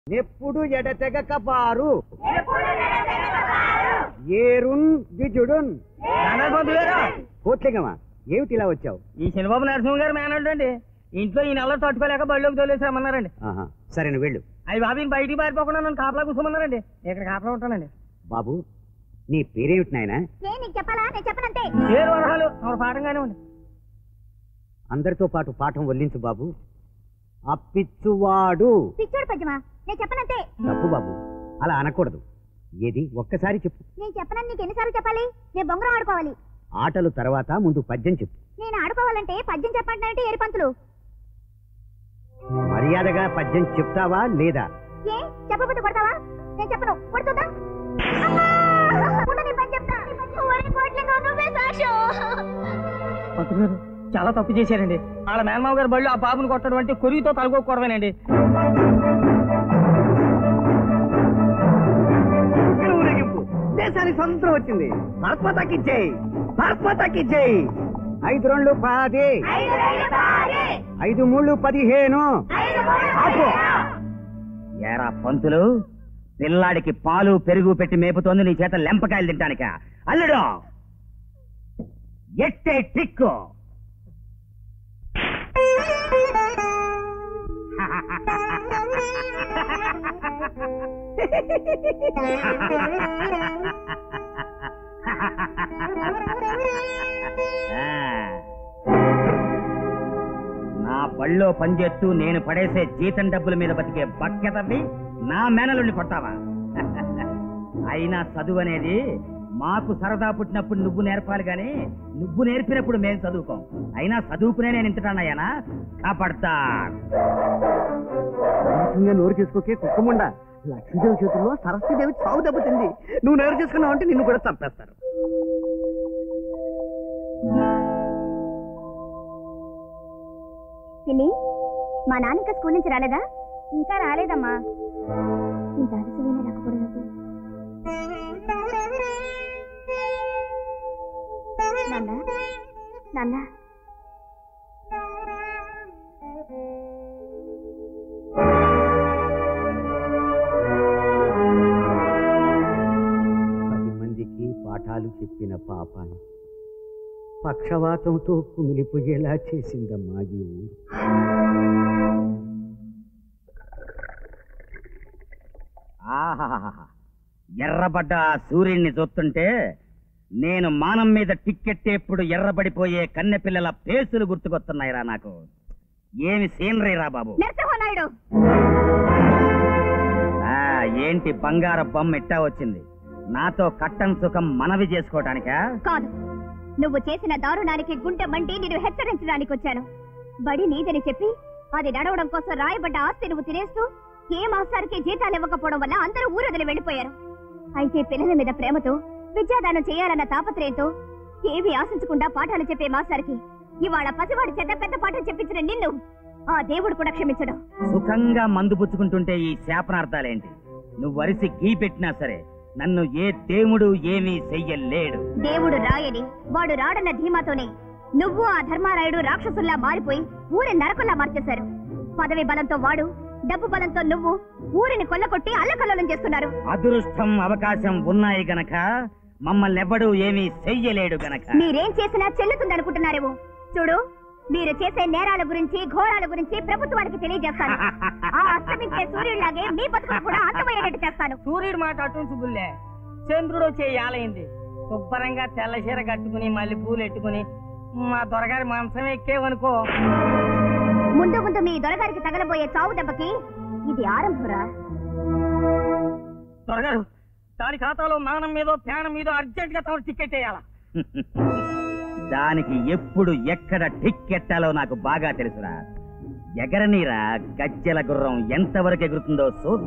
ఎప్పుడు ఎడతెగక పారు ఏరున్ విజుడున్ కోట్లింగమా ఏమిటి ఇలా వచ్చావు ఈ చంద్రబాబు నరసింహ గారు మేనల్డ్ అండి ఇంట్లో ఈ నెలలో తట్టుకోలేక బడిలోకి తోలేసామన్నారండి ఆహా సరే నువ్వు వెళ్ళు అవి బాబు ఈయన బయటికి పారిపోకుండా నన్ను కాపలా కూర్చోమన్నారండి ఇక్కడ కాపలా ఉంటానండి బాబు నీ పేరేమిటి నాయనా నేను నీకు చెప్పాలా నేను చెప్పనంతే పేరు వరహాలు ఎవరు పాఠంగానే ఉంది అందరితో పాటు పాఠం వల్లించు బాబు అప్పిచ్చువాడు పిచ్చోడు పద్యమా నేను చెప్పనంతే తప్పు బాబు అలా అనకూడదు ఏది ఒక్కసారి చెప్పు నేను చెప్పనని నీకు ఎన్నిసార్లు చెప్పాలి నేను బొంగరం ఆడుకోవాలి ఆటలు తర్వాత ముందు పద్యం చెప్పు నేను ఆడుకోవాలంటే పద్యం చెప్పంటే ఏరిపంతులు మర్యాదగా పద్యం చెప్తావా లేదా ఏ చెప్పబోతు కొడతావా నేను చెప్పను కొడుతుందా అమ్మా! ఉండు, నీ పని చెప్తా. ఓరి కోట్లింగం, నువ్వే సాక్ష్యం. పంతులు గారు చాలా తప్పు చేశారండి వాళ్ళ మేనమావ గారు బళ్ళు ఆ బాబుని కొట్టడం అంటే కొరిగితో తలగొక్కడమేనండి దేశానికి స్వతంత్రం వచ్చింది భారత్మాతకి జై భారత్మాతకి జై ఐదు రెండు పది ఐదు మూడు పదిహేను ఆపు. ఏరా పంతులు పిల్లాడికి పాలు పెరుగు పెట్టి మేపుతోంది నీ చేత లెంపకాయలు తింటానిక అల్లుడు ఎట్టే ట్రిక్కు ఆ. నా బళ్ళో పనిచేస్తూ నేను పడేసే జీతం డబ్బుల మీద బతికే బక్కెతవి నా మేనలుండి కొట్టావా అయినా చదువు అనేది మాకు సరదా పుట్టినప్పుడు నువ్వు నేర్పాలి గాని నువ్వు నేర్పినప్పుడు మేము చదువుకోం అయినా చదువుకునే నేను ఇంతటానయ్యానా కాపాడతా అనవసరంగా నోరు చేసుకోకే కుక్కముండ లక్ష్మీదేవి చేతుల్లో సరస్వతీదేవి చావు దెబ్బతింది నువ్వు నోరు చేసుకున్నావు అంటే నిన్ను కూడా చంపేస్తారు పిన్ని మా నాన్న ఇంకా స్కూల్ నుంచి రాలేదా ఇంకా రాలేదమ్మా ఇంత ఆలస్యమైన రాకపోవడం నాన్న నాన్న పది మందికి పాఠాలు చెప్పిన పాపాన్ని పక్షవాతంతో కుమిలిపోయేలా చేసిందమ్మా ఈ ఊరు ఆహాహాహా. ఎర్రబడ్డ ఆ సూర్యుడిని చూస్తుంటే నేను మానం మీద టిక్కెట్టేప్పుడు ఎర్రబడిపోయే కన్నె పిల్లల పేసులు గుర్తుకొస్తున్నాయిరా నాకు ఏమి సీనరీ రా బాబు నరసింహనాయుడు ఆ ఏంటి బంగార బొమ్మ ఎట్టా వచ్చింది నాతో కట్టం సుఖం మనవి చేసుకోవటానికా కాదు నువ్వు చేసిన దారుణానికి గుంటె మండి నేను హెచ్చరించడానికి వచ్చాను బడి నీదని చెప్పి అది నడవడం కోసం రాయబడ్డ ఆస్తి నువ్వు తినేస్తూ ఏ మాస్టర్కి జీతాలు ఇవ్వకపోవడం వల్ల అందరూ ఊరొదిలి వెళ్ళిపోయారు అయితే పిల్లల మీద ప్రేమతో విద్యాదానం చేయాలన్న తాపత్రయంతో ఏవి ఆశించకుండా పాఠాలు చెప్పే మాస్టర్కి ఇవాళ పసివాడి చేత పెద్ద పాఠం చెప్పించిన నిన్ను ఆ దేవుడు కూడా క్షమించడం సుఖంగా మందు పుచ్చుకుంటుంటే ఈ శాపనార్థాలేంటి నువ్వు వరిసి గీ పెట్టినా సరే నన్ను ఏ దేవుడు ఏమీ చెయ్యలేడు దేవుడు రాయని వాడు రాడన్న ధీమాతోనే నువ్వు ఆ ధర్మారాయుడు రాక్షసుల్లా మారిపోయి ఊరి నరకుల్లా మార్చేశారు పదవి బలంతో వాడు డబ్బు బలంతో నువ్వు ఊరిని కొల్లకొట్టి అల్లకల్లోలం చేస్తున్నారు అదృష్టం అవకాశం ఉన్నాయి గనక మమ్మల్ని ఎవ్వడూ ఏమీ చెయ్యలేడు గనక మీరేం చేసినా చెల్లుతుందనుకుంటున్నారేమో చూడు మీరు చేసే నేరాల గురించి ఘోరాల గురించి ప్రభుత్వానికి తెలియజేస్తాను ఆ అస్తమించే సూర్యుడిలాగే మీ బతుకులు కూడా అంతమయ్యేటట్టు చేస్తాను సూర్యుడు మాట అటు బుల్లే చంద్రుడు వచ్చే యాలైంది శుభ్రంగా తెల్ల చీర కట్టుకుని మళ్ళీ పూలు ఎట్టుకుని మా దొరగారి మంచం ఎక్కేవనుకో ముందు ముందు మీ దొరగారికి తగలబోయే చావు దెబ్బకి ఇది ఆరంభరా దొరగారు దాని ఖాతాలో నాణం మీదో ప్రాణం మీదో అర్జెంట్ గా తమరు టికెట్ వేయాలా దానికి ఎప్పుడు ఎక్కడ టిక్కెట్టాలో నాకు బాగా తెలుసురా ఎగరనీరా గజ్జెల గుర్రం ఎంతవరకు ఎగురుతుందో చూద్దాం